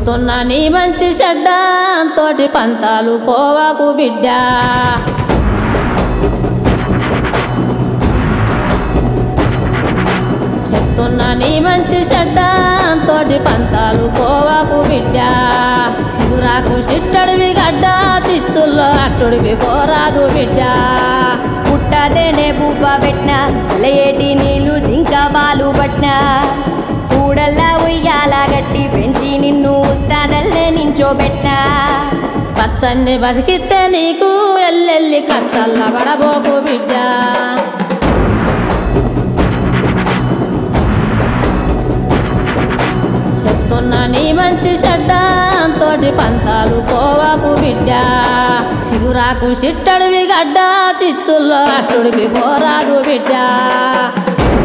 చెప్తున్నా నీ మంచి చెడ్డ తోటి పంతాలు పోవాకు బిడ్డ చెప్తున్నా నీ మంచి చెడ్డ తోటి పంతాలు పోవాకు బిడ్డ శివురాకు సిట్టడివి గడ్డ చిచ్చుల్లో అట్టుడికి పోరాదు బిడ్డ పుట్టదేనే బువ్వ పెట్టిన సెలయేటి నీళ్లు జింక బాలు పట్టిన కూడల్లా ఉయ్యాల గట్టి పెంచి నిన్ను ఉస్తాదల్లే నించోబెట్టినా పచ్చన్ని బతికితే నీకు ఎల్లెల్లి కచ్చల్ల పడబోకు బిడ్డ చెప్తున్నా నీ మంచి చెడ్డ తోటి పంతాలు పోవాకు బిడ్డ సిగురాకు సిట్టడివి గడ్డ చిచ్చుల్లో అట్టుడికి పోరాదు బిడ్డ